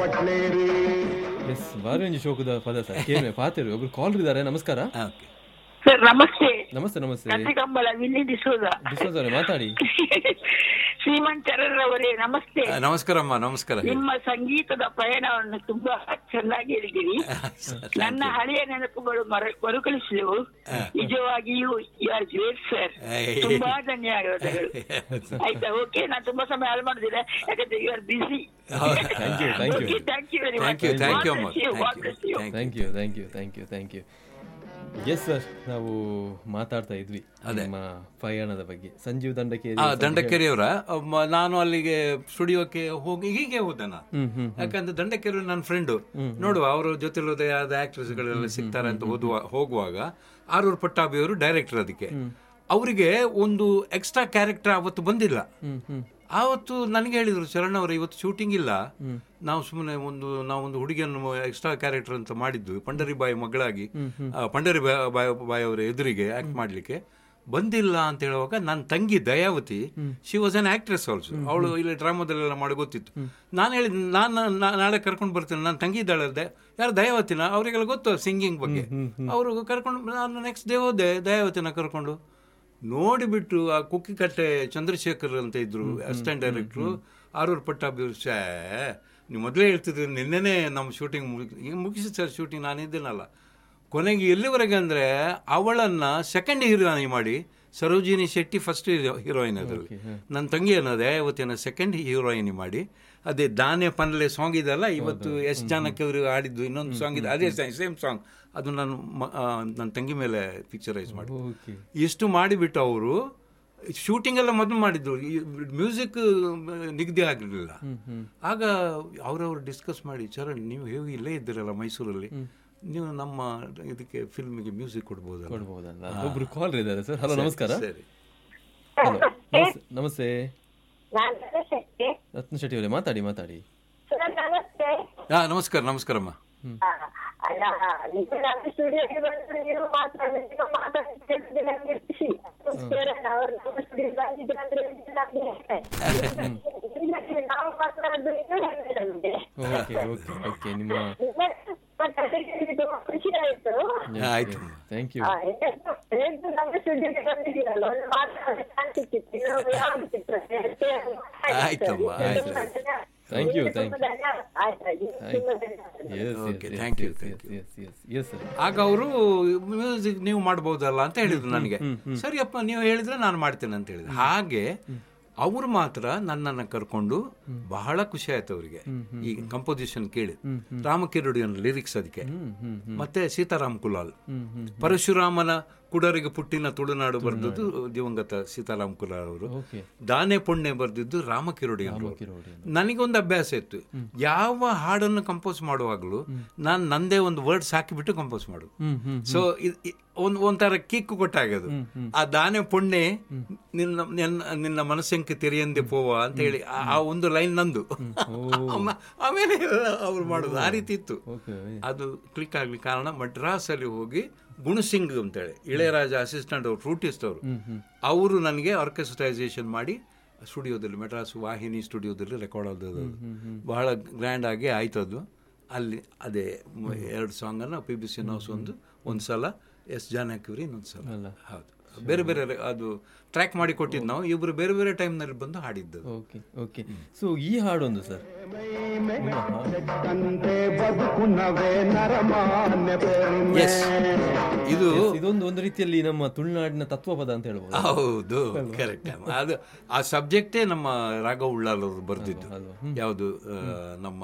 ಪಟ್ಲೇರಿ S ಬಾರಿ ಒಂಜಿ ಶೋಕದ ಪದ ಸರ್ ಕೇಳ್ಮೆ ಪಾತಿರು ಒಬ್ರು ಕಾಲ್ ಇದ್ದಾರೆ ನಮಸ್ಕಾರ ಓಕೆ ಸರ್ ನಮಸ್ತೆ ನಮಸ್ತೆ ನಮಸ್ತೆ ಕತ್ತಿಕಂಬಳ ವಿಲ್ಲಿ ಡಿಸೋದ ಡಿಸ್ಕಸ್ ಅವರೇ ಮಾತಾಡಿ ಶ್ರೀಮಂತ್ ಚರಣ್ ಅವರೇ ನಮಸ್ತೆ ನಮಸ್ಕಾರಮ್ಮ ನಮಸ್ಕಾರ ಹೇಳಿ. ನಿಮ್ಮ ಸಂಗೀತದ ಪಯಣವನ್ನು ತುಂಬಾ ಚೆನ್ನಾಗಿ ಹೇಳಿದಿರಿ Thank ನನ್ನ you. ಹಳೆಯ ನೆನಪುಗಳು ಮರ- ಮರುಕಳಿಸಿದವು ನಿಜವಾಗಿಯೂ you are great sir Hey. ತುಂಬಾ ಧನ್ಯವಾದಗಳು ಆಯ್ತಾ ಓಕೆ ನಾನು ತುಂಬಾ ಸಮಯ ಹಾಳು ಮಾಡುದಿಲ್ಲ ಯಾಕಂದ್ರೆ you are busy Thank you, thank you. Thank you very Thank you, thank you, ಅಮ್ಮ. Thank you, thank thank you thank you thank you thank you yes sir ನಾವು ಮಾತಾಡ್ತಾ ಇದ್ವಿ ಅದೇ. ನಿಮ್ಮ ಪಯಣದ ಬಗ್ಗೆ ಸಂಜೀವ್ ದಂಡಕೇರಿ ಆ ದಂಡಕೆರೆಯವರ ಮ- ನಾನು ಅಲ್ಲಿಗೆ ಸ್ಟುಡಿಯೋಕ್ಕೆ ಹೋಗಿ ಹೀಗೆ ಹೋದೆ ನಾನು ಹ್ಮ್ ಹ್ಮ್ ಯಾಕಂದ್ರೆ ದಂಡಕೆರೆ ನನ್ನ ಫ್ರೆಂಡು ನೋಡುವ ಅವರ ಜೊತೆಲಿರೋದೇ ಆದ ಆಕ್ಟ್ರೆಸ್ಗಳೆಲ್ಲ ಸಿಗ್ತಾರೆ ಅಂತ ಓದುವ ಹೋಗುವಾಗ ಆರೂರು ಪಟ್ಟಾಭಿ ಅವರು ಡೈರೆಕ್ಟರ್ ಅದಕ್ಕೆ ಅವರಿಗೆ ಒಂದು ಎಕ್ಸ್ಟ್ರಾ ಕ್ಯಾರೆಕ್ಟರ್ ಅವತ್ತು ಬಂದಿಲ್ಲ ಹ್ಮ್ ಹ್ಮ್ ಆವತ್ತು ನನಗೆ ಹೇಳಿದ್ರು ಶರಣ್ ಅವರು ಇವತ್ತು ಶೂಟಿಂಗ್ ಇಲ್ಲ ನಾವು ಸುಮ್ಮನೆ ಒಂದು ನಾವು ಒಂದು ಹುಡುಗಿಯನ್ನು ಎಕ್ಸ್ಟ್ರಾ ಕ್ಯಾರೆಕ್ಟರ್ ಅಂತ ಮಾಡಿದ್ದು ಪಂಡರಿ ಬಾಯಿ ಮಗಳಾಗಿ ಆ, ಪಂಡರಿ ಬಾಯಿ- ಬಾಯಿ ಬಾಯಿ ಅವರ ಎದುರಿಗೆ ಆಕ್ಟ್ ಮಾಡ್ಲಿಕ್ಕೆ ಬಂದಿಲ್ಲ ಅಂತ ಹೇಳುವಾಗ ನನ್ನ ತಂಗಿ Dayavati she was an actress also ಅವಳು ಇಲ್ಲಿ ಡ್ರಾಮಾದಲ್ಲೆಲ್ಲ ಮಾಡಿ ಗೊತ್ತಿತ್ತು ನಾನು ಹೇಳಿದ್ ನಾನು ನಾ- ನಾಳೆ ಕರ್ಕೊಂಡು ಬರ್ತೇನೆ ನನ್ನ ತಂಗಿ ಇದ್ದಾಳೆ ದ- ಯಾರು ದಯಾವತಿನ ಅವರಿಗೆಲ್ಲ ಗೊತ್ತು ಸಿಂಗಿಂಗ್ ಬಗ್ಗೆ ಅವರು ಕರ್ಕೊಂಡು ನಾನು ನೆಕ್ಸ್ಟ್ ಡೇ ಹೋದೆ ದಯಾವತಿನ ಕರ್ಕೊಂಡು ನೋಡಿಬಿಟ್ಟು ಆ ಕುಕ್ಕಿಕಟ್ಟೆ ಚಂದ್ರಶೇಖರ್ ಅಂತ ಇದ್ರು ಅಸಿಸ್ಟೆಂಟ್ ಡೈರೆಕ್ಟ್ರು ಆರೂರು ಪಟ್ಟಾಭಿ ಶ್ಯಾ ನೀವು ಮೊದಲೇ ಹೇಳ್ತಿದ್ರಿ ನಿನ್ನೆನೇ ನಮ್ಮ ಶೂಟಿಂಗ್ ಮುಗಿಸಿ ಸರ್ ಶೂಟಿಂಗ್ ನಾನಿದ್ದೇನಲ್ಲ ಕೊನೆಗೆ ಎಲ್ಲಿವರೆಗೆ ಅಂದರೆ ಅವಳನ್ನು ಸೆಕೆಂಡ್ ಹೀರೋಯಿನ್ ಮಾಡಿ ಸರೋಜಿನಿ ಶೆಟ್ಟಿ ಫಸ್ಟ್ ಹೀರೋಯಿನ್ ಅದರಲ್ಲಿ ನನ್ನ ತಂಗಿ ಅನ್ನೋದೇ ಅವತ್ತಿನ ಸೆಕೆಂಡ್ ಹೀರೋಯಿನ್ ಮಾಡಿ ಅದೇ ದಾನೆ ಪನ್ಲೆ ಸಾಂಗ್ ಇದೆಲ್ಲ ಇವತ್ತು ಎಸ್ ಜಾನಕಿ ಅವರು ಆಡಿದ್ದು ಇನ್ನೊಂದು ಸಾಂಗ್ ಇದೆ ಅದೇ ಸೇಮ್ ಸಾಂಗ್ ಅದು ನಾನು ಮ- ಆ, ನನ್ನ ತಂಗಿ ಮೇಲೆ ಪಿಕ್ಚರೈಸ್ ಮಾಡಿ ಓಕೆ ಇಷ್ಟು ಮಾಡಿಬಿಟ್ಟು ಅವರು ಶೂಟಿಂಗ್ ಎಲ್ಲ ಮೊದಲು ಮಾಡಿದ್ದು ಮ್ಯೂಸಿಕ್ ನಿಗದಿ ಆಗಿರಲಿಲ್ಲ ಆಗ ಅವರವರು ಡಿಸ್ಕಸ್ ಮಾಡಿ ಚರಣ್ ನೀವು ಹೇಗೆ ಇಲ್ಲೇ ಇದ್ದೀರಲ್ಲ ಮೈಸೂರಲ್ಲಿ ನೀವು ನಮ್ಮ ಇದಕ್ಕೆ ಫಿಲ್ಮಿಗೆ ಮ್ಯೂಸಿಕ್ ಕೊಡ್ಬೋದಲ್ಲ ಕೊಡ್ಬೋದಲ್ಲ ಒಬ್ರು ಕಾಲ್ ಇದ್ದಾರೆ ಸರ್ ಹಲೋ ನಮಸ್ಕಾರ ಸರಿ ಹಲೋ ನಮಸ್ತೆ ನಮಸ್ತೆ ನಾನು ನಮಸ್ತೆ ರತ್ನ ಶೆಟ್ಟಿ ಅವರೇ ಮಾತಾಡಿ ಮಾತಾಡಿ ಸರ್ ನಮಸ್ತೆ ಹಾ ನಮಸ್ಕಾರ ನಮಸ್ಕಾರಮ್ಮ ಆ, ಅಲ್ಲ ನೀವು ನಮ್ಮ ಸ್ಟುಡಿಯೋಗೆ ಬಂದ್ರೆ ನೀವು ಮಾತಾಡೋದು ಮಾತಾಡ್ತಿದ್ರೆ ನಮ್ಗೆ ಖುಷಿ ಅದಕ್ಕೋಸ್ಕರ ಅವ್ರು ನಮ್ಮ ಸ್ಟುಡಿಯೋ ಬಂದಿದ್ರು ಅಂದ್ರೆ ನಮ್ಗೆ ಇಲ್ಲದ್ರೆ ನಾವು ಮಾತಾಡೋದು ಇನ್ನೂ ಹೆಮ್ಮೆ ನಮ್ಗೆ ಓಕೆ ಓಕೆ ಓಕೆ ನಿಮ್ಮ ಮತ್ತೆ ಅದಕ್ಕೆ ತುಂಬಾ ಖುಷಿ ಆಯ್ತು ಆಯ್ತು ಥ್ಯಾಂಕ್ ಯು ಆ, ಎಷ್ಟು- ಎಷ್ಟು ನಮ್ಮ ಸ್ಟುಡಿಯೋಗೆ ಬಂದಿದ್ದೀರಲ್ಲ ಒಂದು ಮಾತಾಡೋ ಚಾನ್ಸ್ ಸಿಕ್ಕಿತ್ತು ಇನ್ನೊಂದು ಯಾವ್ದು ಸಿಕ್ಕಿತ್ತು ಅದಕ್ಕೆ ಆಯ್ತಮ್ಮ, ಆಯ್ತು. Thank you, thank you. ಆಯ್ತು ತುಂಬ ಧನ್ಯವಾದ yes Okay, thank you, thank you. Yes yes yes sir ಆಗ ಅವರು ಮ್ಯೂಸಿಕ್ ನೀವು ಮಾಡ್ಬೋದಲ್ಲ ಅಂತ ಹೇಳಿದ್ರು ನನಗೆ ಸರಿಯಪ್ಪ ನೀವು ಹೇಳಿದ್ರೆ ನಾನು ಮಾಡ್ತೇನೆ ಅಂತ ಹೇಳಿದ್ರು ಹಾಗೆ ಅವರು ಮಾತ್ರ ನನ್ನನ್ನು ಕರ್ಕೊಂಡು ಬಹಳ ಖುಷಿ ಆಯ್ತು ಅವರಿಗೆ ಈ ಕಂಪೋಸಿಷನ್ ಕೇಳಿ ರಾಮಕಿರುಡಿಯನ್ ಲಿರಿಕ್ಸ್ ಅದಕ್ಕೆ ಮತ್ತೆ ಸೀತಾರಾಮ್ ಕುಲಾಲ್ ಪರಶುರಾಮನ ಕುಡರಿಗೆ ಪುಟ್ಟಿನ ತುಳುನಾಡು ಬರೆದದ್ದು ದಿವಂಗತ ಸೀತಾರಾಮ್ ಕುಲಾಲ್ ಅವರು ಓಕೆ ದಾನೆ ಪುಣ್ಯ ಬರೆದಿದ್ದು ರಾಮಕಿರುಡಿಯನ್ ಅವರು. ನನಗೊಂದು ಅಭ್ಯಾಸ ಇತ್ತು ಯಾವ ಹಾಡನ್ನು ಕಂಪೋಸ್ ಮಾಡುವಾಗಲೂ ನಾನು ನಂದೇ ಒಂದು ವರ್ಡ್ಸ್ ಹಾಕಿಬಿಟ್ಟು ಕಂಪೋಸ್ ಮಾಡು ಸೊ ಒಂದು ಒಂಥರ ಕಿಕ್ ಕೊಟ್ಟಾಗದು ಆ ದಾನೆ ಪುಣ್ಯ ನಿನ್ನ ನಿನ್ನ ನಿನ್ನ ಮನಸ್ಸಂಕೆ ತೆರೆಯಂದೆ ಪೋವ ಅಂತ ಹೇಳಿ ಆ- ಆ ಒಂದು ಲೈನ್ ನಂದು ಆಮ- ಆಮೇಲೆ ಅವ್ರು ಮಾಡೋದು ಆ ರೀತಿ ಇತ್ತು ಓಕೆ ಅದು ಕ್ಲಿಕ್ ಆಗ್ಲಿ ಕಾರಣ ಮಡ್ರಾಸ್ ಅಲ್ಲಿ ಹೋಗಿ ಗುಣಸಿಂಗ್ ಅಂತೇಳಿ ಇಳೆಯರಾಜ ಅಸಿಸ್ಟೆಂಟ್ ಅವರು ಫ್ರೂಟಿಸ್ಟ್ ಅವರು ಅವರು ನನಗೆ ಆರ್ಕೆಸ್ಟ್ರೈಸೇಷನ್ ಮಾಡಿ ಸ್ಟುಡಿಯೋದಲ್ಲಿ ಮೆಡ್ರಾಸ್ ವಾಹಿನಿ ಸ್ಟುಡಿಯೋದಲ್ಲಿ ರೆಕಾರ್ಡ್ ಆದದ್ದು ಬಹಳ ಗ್ರ್ಯಾಂಡ್ ಆಗಿ ಆಯ್ತು ಅದು ಅಲ್ಲಿ ಅದೇ ಮ- ಎರಡು ಸಾಂಗನ್ನು ಪಿ ಬಿ ಶ್ರೀನಿವಾಸ್ ಒಂದು ಒಂದು ಸಲ ಎಸ್ ಜಾನಕಿವ್ರಿ ಇನ್ನೊಂದು ಸಲ ಹೌದು ಬೇರೆ ಬೇರೆ ರೆ- ಅದು ಟ್ರ್ಯಾಕ್ ಮಾಡಿ ಕೊಟ್ಟಿದ್ದು ನಾವು ಇಬ್ಬರು ಬೇರೆ ಬೇರೆ ಟೈಮ್ನಲ್ಲಿ ಬಂದು ಹಾಡಿದ್ದು ಓಕೆ ಓಕೆ ಸೊ ಈ ಹಾಡೊಂದು ಸರ್ ಕಂತೆ ಬದುಕುನವೇ ನರಮಾನ್ಯ ಪೆರ್ಮೆ ಎಸ್ ಇದು ಇದೊಂದು ಒಂದು ರೀತಿಯಲ್ಲಿ ನಮ್ಮ ತುಳುನಾಡಿನ ತತ್ವಪದ ಅಂತ ಹೇಳ್ಬೋದು ಹೌದು ಕರೆಕ್ಟ್ ಅದು ಆ ಸಬ್ಜೆಕ್ಟೇ ನಮ್ಮ ರಾಘವ್ ಉಳ್ಳಾಲ್ ಅವರು ಬರೆದಿದ್ದು ಅಲ್ವಾ? ಯಾವುದು ಆ, ನಮ್ಮ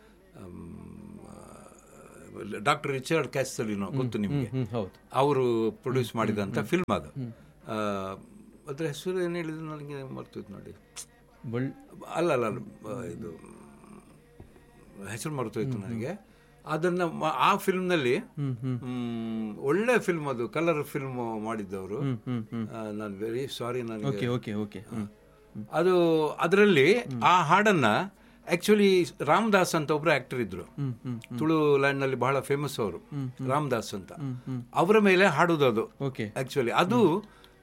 ಡಾಕ್ಟರ್ ರಿಚರ್ಡ್ ಕ್ಯಾಸ್ಟಲಿನೋ ಗೊತ್ತು ನಿಮಗೆ ಹ್ಮ್ ಹೌದು ಅವರು ಪ್ರೊಡ್ಯೂಸ್ ಮಾಡಿದಂಥ ಫಿಲ್ಮ್ ಅದು ಆ, ಅದ್ರ ಹೆಸರು ಏನು ಹೇಳಿದ್ರು ನನಗೆ ಮರ್ತೋಯ್ತು ನೋಡಿ ಬಳ್ ಅಲ್ಲ ಅಲ್ಲ ಅಲ್ಲ, ಆ, ಇದು ಹೆಸರು ಮರ್ತೋಯ್ತು ನನಗೆ ಅದನ್ನ ಮ- ಆ ಫಿಲ್ಮ್ನಲ್ಲಿ ಒಳ್ಳೆ ಫಿಲ್ಮ್ ಅದು ಕಲರ್ ಫಿಲ್ಮ್ ಮಾಡಿದ್ದವರು ನಾನು ವೆರಿ ಸಾರಿ ಓಕೆ ನನಗೆ ಓಕೆ ಓಕೆ ಅದು ಅದರಲ್ಲಿ ಆ ಹಾಡನ್ನ ಆಕ್ಚುಲಿ ರಾಮದಾಸ್ ಅಂತ ಒಬ್ರು ಆಕ್ಟರ್ ಇದ್ರು ತುಳು ಲ್ಯಾಂಡ್ ನಲ್ಲಿ ಬಹಳ ಫೇಮಸ್ ಅವರು ರಾಮದಾಸ್ ಅಂತ ಅವರ ಮೇಲೆ ಹಾಡುದು ಅದು ಓಕೆ ಆಕ್ಚುಲಿ ಅದು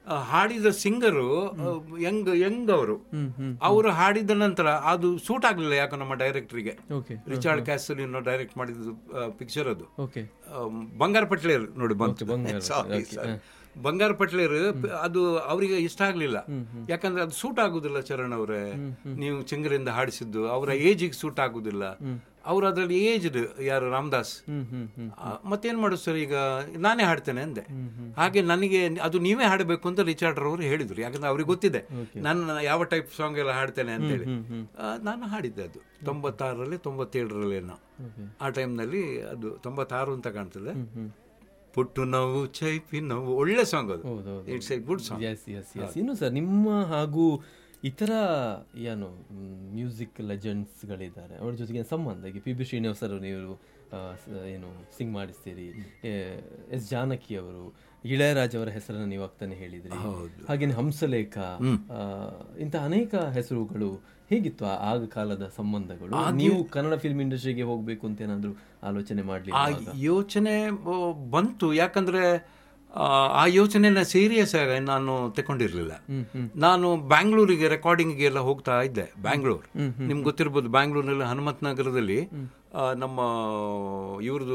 ಆ, ಹಾಡಿದ ಸಿಂಗರು ಯಂಗ್ ಯಂಗ್ ಅವರು ಅವರು ಹಾಡಿದ ನಂತರ ಅದು ಸೂಟ್ ಆಗಲಿಲ್ಲ ಯಾಕೋ ನಮ್ಮ ಡೈರೆಕ್ಟರಿಗೆ ಓಕೆ ರಿಚಾರ್ಡ್ ಕ್ಯಾಸಲಿನೋ ಡೈರೆಕ್ಟ್ ಮಾಡಿದ್ದು ಪಿಕ್ಚರ್ ಅದು ಓಕೆ ಆ, ಬಂಗಾರ ಪಟ್ಲೇರ್ ನೋಡಿ ಬಂತು ಬಂಗಾರ Sorry, okay, sorry. ಬಂಗಾರ ಪಟ್ಲೇರ್ ಅದು ಅವರಿಗೆ ಇಷ್ಟ ಆಗ್ಲಿಲ್ಲ ಯಾಕಂದ್ರೆ ಅದು ಸೂಟ್ ಆಗುದಿಲ್ಲ ಚರಣ್ ಅವರೇ ನೀವು ಚಿಂಗರಿಂದ ಹಾಡಿಸಿದ್ದು ಅವರ ಏಜಿಗೆ ಸೂಟ್ ಆಗುದಿಲ್ಲ ಅವ್ರು ಅದರಲ್ಲಿ ಏಜ್ಡ್ ಯಾರು ರಾಮದಾಸ್ ಆ, ಮತ್ತೇನ್ ಮಾಡು ಸರ್ ಈಗ ನಾನೇ ಹಾಡ್ತೇನೆ ಅಂದೆ ಹಾಗೆ ನನಗೆ ಅದು ನೀವೇ ಹಾಡಬೇಕು ಅಂತ ರಿಚಾರ್ಡ್ ಅವರು ಹೇಳಿದ್ರು ಯಾಕಂದ್ರೆ ಅವ್ರಿಗೆ ಗೊತ್ತಿದೆ ನಾನು ಯಾವ ಟೈಪ್ ಸಾಂಗ್ ಎಲ್ಲ ಹಾಡ್ತೇನೆ ಅಂತೇಳಿ ಆ, ನಾನು ಹಾಡಿದ್ದೆ ಅದು ತೊಂಬತ್ತಾರರಲ್ಲಿ ತೊಂಬತ್ತೇಳರಲ್ಲೇನೋ ಆ ಟೈಮ್ನಲ್ಲಿ ಅದು ತೊಂಬತ್ತಾರು ಅಂತ ಕಾಣ್ತದೆ ಪುಟ್ಟು ನೋವು ಚೈಪಿ ನೋವು ಒಳ್ಳೆ ಸಾಂಗ್ ಅದು ಹೌದೌದು. It's a good song yes yes yes ಇನ್ನು ಸರ್ ನಿಮ್ಮ ಹಾಗೂ ಇತರ ಏನು ಮ್ಯೂಸಿಕ್ ಲೆಜೆಂಡ್ಸ್ಗಳಿದ್ದಾರೆ ಅವ್ರ ಜೊತೆಗೆ ಸಂಬಂಧ ಈಗ ಪಿ ಬಿ ಶ್ರೀನಿವಾಸರು ನೀವು ಆ, ಸ- ಏನು ಸಿಂಗ್ ಮಾಡಿಸ್ತೀರಿ ಎಸ್ ಜಾನಕಿ ಅವರು ಇಳೆಯರಾಜ್ ಅವರ ಹೆಸರನ್ನು ನೀವು ಆಗ್ತಾನೆ ಹೇಳಿದ್ರಿ ಹಾಗೇನೆ ಹಂಸಲೇಖ ಆ, ಇಂಥ ಅನೇಕ ಹೆಸರುಗಳು ಹೇಗಿತ್ತು ಆ ಆಗ ಕಾಲದ ಸಂಬಂಧಗಳು ನೀವು ಕನ್ನಡ ಫಿಲ್ಮ್ ಇಂಡಸ್ಟ್ರಿಗೆ ಹೋಗ್ಬೇಕು ಅಂತ ಏನಾದ್ರು ಆಲೋಚನೆ ಮಾಡ್ಲಿ ಆ ಯೋಚನೆ ಆ, ಬಂತು ಯಾಕಂದ್ರೆ ಆ, ಆ ಯೋಚನೆನ ಸೀರಿಯಸ್ ಆಗಿ ನಾನು ತಗೊಂಡಿರ್ಲಿಲ್ಲ ನಾನು ಬ್ಯಾಂಗ್ಳೂರಿಗೆ ರೆಕಾರ್ಡಿಂಗ್ಗೆ ಎಲ್ಲ ಹೋಗ್ತಾ ಇದ್ದೆ ಬ್ಯಾಂಗ್ಳೂರ್ ನಿಮ್ಗೆ ಗೊತ್ತಿರ್ಬೋದು ಬ್ಯಾಂಗ್ಳೂರ್ನಲ್ಲಿ ಹನುಮತ್ ನಗರದಲ್ಲಿ ಆ, ನಮ್ಮ ಇವ್ರದ್ದು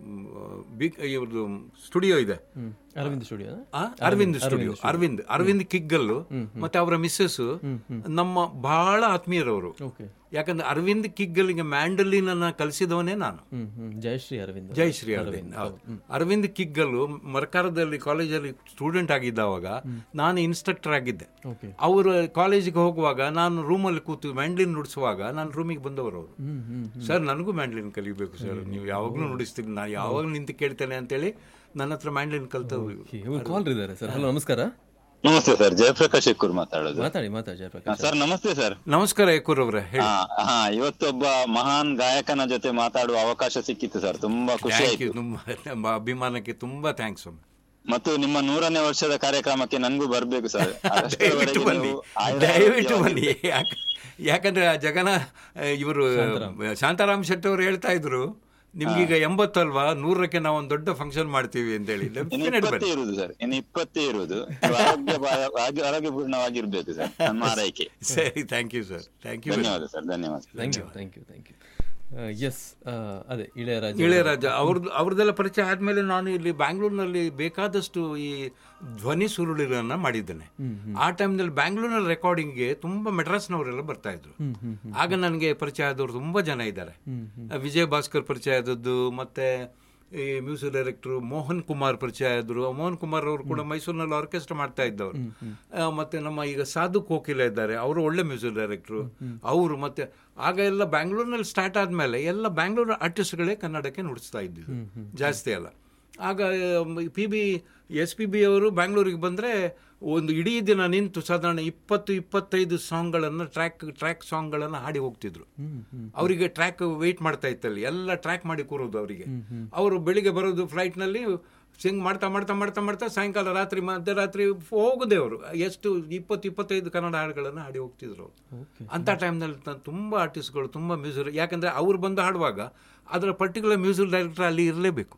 ಬಿಗ್ ಇವ್ರದ್ದು ಸ್ಟುಡಿಯೋ ಇದೆ ಅರವಿಂದ್ ಸ್ಟುಡಿಯೋ ಆ? ಅರವಿಂದ್ ಸ್ಟುಡಿಯೋ ಅರವಿಂದ್ ಅರವಿಂದ್ ಕಿಗ್ಗಲ್ಲು ಮತ್ತೆ ಅವರ ಮಿಸ್ಸಸ್ ನಮ್ಮ ಬಹಳ ಆತ್ಮೀಯರವರು ಓಕೆ ಯಾಕಂದ್ರೆ ಅರವಿಂದ್ ಕಿಗ್ಗಲ್ಗೆ ಮ್ಯಾಂಡಲಿನ್ ಅನ್ನ ಕಲಿಸಿದವನೇ ನಾನು ಹ್ಮ್ ಹ್ಮ್ ಜಯಶ್ರೀ ಅರವಿಂದ್ ಜಯಶ್ರೀ ಅರವಿಂದ್ ಹೌದು. ಅರವಿಂದ್ ಕಿಗ್ಗಲ್ಲು ಮರಕಾರದಲ್ಲಿ ಕಾಲೇಜಲ್ಲಿ ಸ್ಟೂಡೆಂಟ್ ಆಗಿದ್ದಾವಾಗ ನಾನು ಇನ್ಸ್ಟ್ರಕ್ಟರ್ ಆಗಿದ್ದೆ ಓಕೆ ಅವರು ಕಾಲೇಜಿಗೆ ಹೋಗುವಾಗ ನಾನು ರೂಮಲ್ಲಿ ಕೂತು ಮ್ಯಾಂಡ್ಲಿನ್ ನುಡಿಸುವಾಗ ನಾನು ರೂಮಿಗೆ ಬಂದವರು ಅವರು ಹ್ಮ್ ಹ್ಮ್ ಸರ್ ನನಗೂ ಮ್ಯಾಂಡ್ಲಿನ್ ಕಲಿಬೇಕು ಸರ್ ನೀವು ಯಾವಾಗಲೂ ನುಡಿಸ್ತೀರಿ ನಾನು ಯಾವಾಗಲೂ ನಿಂತು ಕೇಳ್ತೇನೆ ಅಂತೇಳಿ ನನ್ನ ಹತ್ರ ಮ್ಯಾಂಡ್ಲಿನ್ ಕಲ್ತವ್ರು ಕಾಲ್ ಇದ್ದಾರೆ ಸರ್ ಹಲೋ ನಮಸ್ಕಾರ ನಮಸ್ತೆ ಸರ್ ಜಯಪ್ರಕಾಶ್ ಎಕ್ಕೂರ್ ಮಾತಾಡೋದು ಮಾತಾಡಿ ಮಾತಾಡಿ ಜಯಪ್ರಕಾಶ್ ಸರ್ ನಮಸ್ತೆ ಸರ್ ನಮಸ್ಕಾರ ಯಕೂರ್ ಅವರೇ ಹೇಳಿ ಹಾ ಹಾ ಇವತ್ತೊಬ್ಬ ಮಹಾನ್ ಗಾಯಕನ ಜೊತೆ ಮಾತಾಡುವ ಅವಕಾಶ ಸಿಕ್ಕಿತ್ತು ಸರ್ ತುಂಬಾ ಖುಷಿ ಥ್ಯಾಂಕ್ ಆಯ್ತು ಯು ತುಂಬ ನಮ್ಮ ಅಭಿಮಾನಕ್ಕೆ ತುಂಬಾ ಥ್ಯಾಂಕ್ಸ್ ಮತ್ತು ನಿಮ್ಮ ನೂರನೇ ವರ್ಷದ ಕಾರ್ಯಕ್ರಮಕ್ಕೆ ನನ್ಗೂ ಬರ್ಬೇಕು ಸರ್ ದಯವಿಟ್ಟು ಬನ್ನಿ ದಯವಿಟ್ಟು ಬನ್ನಿ ಯಾಕ- ಯಾಕಂದ್ರೆ ಆ ಜಗನ ಇವರು ಶಾಂತಾರಾಮ್ ಶೆಟ್ಟಿ ಅವರು ಹೇಳ್ತಾ ಇದ್ರು ನಿಮ್ಗೀಗ ಎಂಬತ್ತಲ್ವಾ ನೂರಕ್ಕೆ ನಾವು ಒಂದು ದೊಡ್ಡ ಫಂಕ್ಷನ್ ಮಾಡ್ತೀವಿ ಅಂತೇಳಿ ಇನ್ನು Definite ಇಪ್ಪತ್ತೇ ಬನ್ನಿ ಇರುದು ಸರ್ ಇನ್ನು ಇಪ್ಪತ್ತೇ ಇರುದು ನೀವು ಆರೋಗ್ಯ ಆರೋಗ್ಯ- ಆರೋಗ್ಯಪೂರ್ಣವಾಗಿರ್ಬೇಕು ಸರ್ ನನ್ನ ಆರೈಕೆ ಸರಿ thank you sir thank you ಧನ್ಯವಾದ ಸರ್ ಧನ್ಯವಾದ thank you thank you thank you yes ಅದೇ ಇಳೆಯರಾಜ ಇಳೆಯರಾಜ ಅವ್ರದ್ದು ಅವ್ರದ್ದೆಲ್ಲ ಪರಿಚಯ ಆದ್ಮೇಲೆ ನಾನು ಇಲ್ಲಿ ಬ್ಯಾಂಗ್ಳೂರ್ನಲ್ಲಿ ಬೇಕಾದಷ್ಟು ಈ ಧ್ವನಿ ಸುರುಳಿಗಳನ್ನ ಮಾಡಿದ್ದೇನೆ ಆ ಟೈಮ್ನಲ್ಲಿ ಬ್ಯಾಂಗ್ಳೂರ್ನಲ್ಲಿ ರೆಕಾರ್ಡಿಂಗ್ಗೆ ತುಂಬಾ ಮೆಡ್ರಾಸ್ನವರೆಲ್ಲ ಬರ್ತಾ ಇದ್ರು ಆಗ ನನಗೆ ಪರಿಚಯ ಆದವರು ತುಂಬಾ ಜನ ಇದ್ದಾರೆ ವಿಜಯ್ ಭಾಸ್ಕರ್ ಪರಿಚಯ ಆದದ್ದು ಮತ್ತೆ ಈ ಮ್ಯೂಸಿಕ್ ಡೈರೆಕ್ಟರ್ ಮೋಹನ್ ಕುಮಾರ್ ಪರಿಚಯ ಆದ್ರು ಮೋಹನ್ ಕುಮಾರ್ ಅವರು ಕೂಡ ಮೈಸೂರಿನಲ್ಲಿ ಆರ್ಕೆಸ್ಟ್ರಾ ಮಾಡ್ತಾ ಇದ್ದವರು ಆ, ಮತ್ತೆ ನಮ್ಮ ಈಗ ಸಾಧು ಕೋಕಿಲ ಇದ್ದಾರೆ ಅವರು ಒಳ್ಳೆ ಮ್ಯೂಸಿಕ್ ಡೈರೆಕ್ಟ್ರು ಅವರು ಮತ್ತೆ ಆಗ ಎಲ್ಲ ಬ್ಯಾಂಗ್ಳೂರ್ನಲ್ಲಿ ಸ್ಟಾರ್ಟ್ ಆದ್ಮೇಲೆ ಎಲ್ಲ ಬ್ಯಾಂಗ್ಳೂರ್ ಆರ್ಟಿಸ್ಟ್ಗಳೇ ಕನ್ನಡಕ್ಕೆ ನುಡಿಸ್ತಾ ಇದ್ದಿದ್ದು ಜಾಸ್ತಿ ಅಲ್ಲ ಆಗ P B S P B ಅವರು ಬ್ಯಾಂಗ್ಳೂರಿಗೆ ಬಂದರೆ ಒಂದು ಇಡೀ ದಿನ ನಿಂತು ಸಾಧಾರಣ ಇಪ್ಪತ್ತು ಇಪ್ಪತ್ತೈದು ಸಾಂಗ್ಗಳನ್ನು ಟ್ರ್ಯಾಕ್ ಟ್ರ್ಯಾಕ್ ಸಾಂಗ್ಗಳನ್ನು ಹಾಡಿ ಹೋಗ್ತಿದ್ರು ಅವರಿಗೆ ಟ್ರ್ಯಾಕ್ ವೆಯ್ಟ್ ಮಾಡ್ತಾ ಇತ್ತಲ್ಲಿ ಎಲ್ಲ ಟ್ರ್ಯಾಕ್ ಮಾಡಿ ಕೂರೋದು ಅವರಿಗೆ ಅವರು ಬೆಳಿಗ್ಗೆ ಬರೋದು ಫ್ಲೈಟ್ನಲ್ಲಿ ಸಿಂಗ್ ಮಾಡ್ತಾ ಮಾಡ್ತಾ ಮಾಡ್ತಾ ಮಾಡ್ತಾ ಸಾಯಂಕಾಲ ರಾತ್ರಿ ಮಧ್ಯರಾತ್ರಿ ಹೋಗೋದೇ ಅವರು ಎಷ್ಟು ಇಪ್ಪತ್ತು ಇಪ್ಪತ್ತೈದು ಕನ್ನಡ ಹಾಡುಗಳನ್ನು ಹಾಡಿ ಹೋಗ್ತಿದ್ರು ಅವರು ಅಂಥ ಟೈಮ್ನಲ್ಲಿ ತುಂಬ ಆರ್ಟಿಸ್ಟ್ಗಳು ತುಂಬ ಮ್ಯೂಸಿಕ್ ಯಾಕಂದರೆ ಅವ್ರು ಬಂದು ಹಾಡುವಾಗ ಅದರ ಪರ್ಟಿಕ್ಯುಲರ್ ಮ್ಯೂಸಿಕ್ ಡೈರೆಕ್ಟರ್ ಅಲ್ಲಿ ಇರಲೇಬೇಕು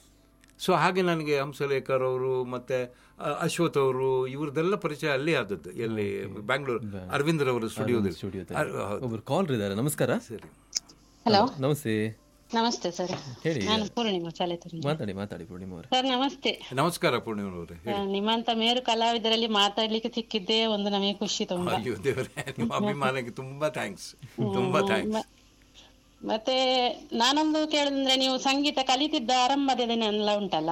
ಸೊ ಹಾಗೆ ನನಗೆ ಹಂಸಲೇಖರ್ ಅವರು ಮತ್ತೆ ಆ, ಅಶ್ವಥ್ ಅವರು ಇವ್ರದ್ದೆಲ್ಲ ಪರಿಚಯ ಅಲ್ಲಿ ಆದದ್ದು ಎಲ್ಲಿ ಬ್ಯಾಂಗ್ಳೂರ್ ಅರವಿಂದ್ರವರ ಸ್ಟುಡಿಯೋದಲ್ಲಿ ಅರ್- ಹೌದು. ಒಬ್ರು ಕಾಲ್ ಇದ್ದಾರೆ ನಮಸ್ಕಾರ ಸರಿ ಹಲೋ ನಮಸ್ತೆ ನಮಸ್ತೆ ಸರ್ ಹೇಳಿ ನಾನು ಪೂರ್ಣಿಮಾ ಚಾಲೆತುರಿ ಮಾತಾಡಿ ಮಾತಾಡಿ ಪೂರ್ಣಿಮಾ ಅವರೇ ಸರ್ ನಮಸ್ತೆ ನಮಸ್ಕಾರ ಪೂರ್ಣಿಮರವರೇ ಆ, ನಿಮ್ಮಂತ ಮೇರು ಕಲಾವಿದರಲ್ಲಿ ಮಾತಾಡ್ಲಿಕ್ಕೆ ಸಿಕ್ಕಿದ್ದೇ ಒಂದು ನಮಗೆ ಖುಷಿ ತುಂಬಾ ಅಯ್ಯೋ ದೇವರೇ ನಿಮ್ಮ ಅಭಿಮಾನಕ್ಕೆ ತುಂಬಾ ಥ್ಯಾಂಕ್ಸ್ ತುಂಬಾ ಥ್ಯಾಂಕ್ಸ್ ಮ- ಮತ್ತೆ ನಾನೊಂದು ಕೇಳಿದ್ರೆ ನೀವು ಸಂಗೀತ ಕಲಿತಿದ್ದ ಆರಂಭದ ದಿನ ಎಲ್ಲ ಉಂಟಲ್ಲ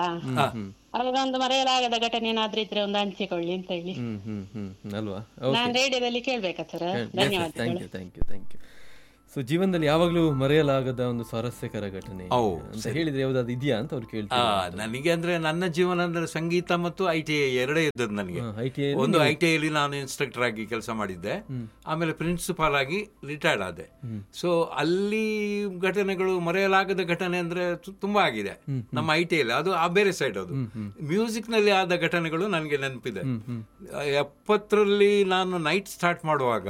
ಅವಾಗ ಒಂದು ಮರೆಯಲಾಗದ ಘಟನೆ ಏನಾದ್ರೂ ಇದ್ರೆ ಒಂದು ಹಂಚಿಕೊಳ್ಳಿ ಅಂತ ಹೇಳಿ ಹ್ಮ್ ಹ್ಮ್ ಹ್ಮ್ ಹ್ಮ್ ಅಲ್ವಾ ನಾನ್ ರೇಡಿಯೋದಲ್ಲಿ ಕೇಳ್ಬೇಕಾ ಸರ್ ಧನ್ಯವಾದಗಳು thank you thank you thank you so ಜೀವನದಲ್ಲಿ ಯಾವಾಗಲೂ ಮರೆಯಲಾಗದ ಒಂದು ಸ್ವಾರಸ್ಯಕರ ಘಟನೆ ಓ, ಅಂತ ಹೇಳಿದ್ರೆ ಯಾವ್ದಾದ್ರು ಇದೆಯಾ ಅಂತ ಅವ್ರು ಆ, ಕೇಳ್ತಾರೆ ನನಗೆ ಅಂದ್ರೆ ನನ್ನ ಜೀವನ ಅಂದ್ರೆ ಸಂಗೀತ ಮತ್ತು ಐ ಟಿ ಐ ಎರಡೇ ಇದ್ದದ್ದು ನನಗೆ ಐ ಟಿ ಐ ಒಂದು ಐ ಟಿ ಐಲಿ ನಾನು ಇನ್ಸ್ಟ್ರಕ್ಟರ್ ಆಗಿ ಕೆಲಸ ಮಾಡಿದ್ದೆ ಆಮೇಲೆ ಪ್ರಿನ್ಸಿಪಾಲ್ ಆಗಿ ರಿಟೈರ್ಡ್ ಆದೆ ಸೊ ಅಲ್ಲಿ ಘಟನೆಗಳು ಮರೆಯಲಾಗದ ಘಟನೆ ಅಂದ್ರೆ ತು- ತುಂಬಾ ಆಗಿದೆ ನಮ್ಮ ಐ ಟಿ ಐಲಿ ಅದು ಆ ಬೇರೆ ಸೈಡ್ ಅದು ಮ್ಯೂಸಿಕ್ ನಲ್ಲಿ ಆದ ಘಟನೆಗಳು ನನಗೆ ನೆನಪಿದೆ ಎಪ್ಪತ್ತರಲ್ಲಿ ನಾನು ನೈಟ್ ಸ್ಟಾರ್ಟ್ ಮಾಡುವಾಗ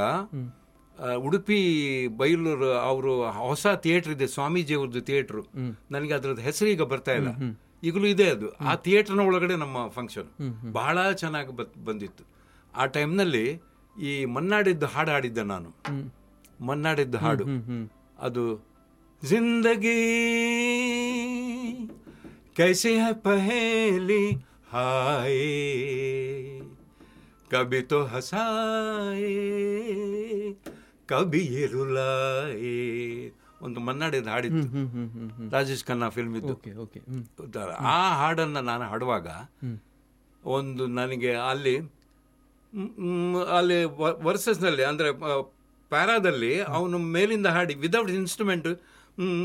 ಆ, ಉಡುಪಿ ಬೈಲೂರು ಅವರು ಹೊಸ ಥಿಯೇಟರ್ ಇದೆ ಸ್ವಾಮೀಜಿ ಅವ್ರದ್ದು ಥಿಯೇಟ್ರು ನನಗೆ ಅದ್ರದ್ದು ಹೆಸರು ಈಗ ಬರ್ತಾ ಇಲ್ಲ ಈಗಲೂ ಇದೆ ಅದು ಆ ಥಿಯೇಟರ್ನ ಒಳಗಡೆ ನಮ್ಮ ಫಂಕ್ಷನ್ ಬಹಳ ಚೆನ್ನಾಗಿ ಬತ್- ಬಂದಿತ್ತು ಆ ಟೈಮ್ನಲ್ಲಿ ಈ ಮನ್ನಾಡಿದ್ದು ಹಾಡು ಹಾಡಿದ್ದೆ ನಾನು ಮನ್ನಾಡಿದ್ದು ಹಾಡು ಅದು ಜಿಂದಗಿ ಕೈಸೆ है पहेली हाय कभी तो हंसाए कभी ये रुलाए ಒಂದು ಮನ್ನಾಡಿದ ಹಾಡಿತ್ತು ರಾಜೇಶ್ ಖನ್ನಾ ಫಿಲ್ಮ್ ಇದ್ದು ಓಕೆ ಓಕೆ ಹ್ಮ್ ಉತ್ತರ. ಆ ಹಾಡನ್ನು ನಾನು ಹಾಡುವಾಗ ಒಂದು ನನಗೆ ಅಲ್ಲಿ ಮ್, ಮ್, ಅಲ್ಲಿ ವರ್ಸಸ್ನಲ್ಲಿ ಅಂದರೆ ಪ್ಯಾರಾದಲ್ಲಿ ಅವನು ಮೇಲಿಂದ ಹಾಡಿ ವಿದೌಟ್ ಇನ್ಸ್ಟ್ರೂಮೆಂಟ್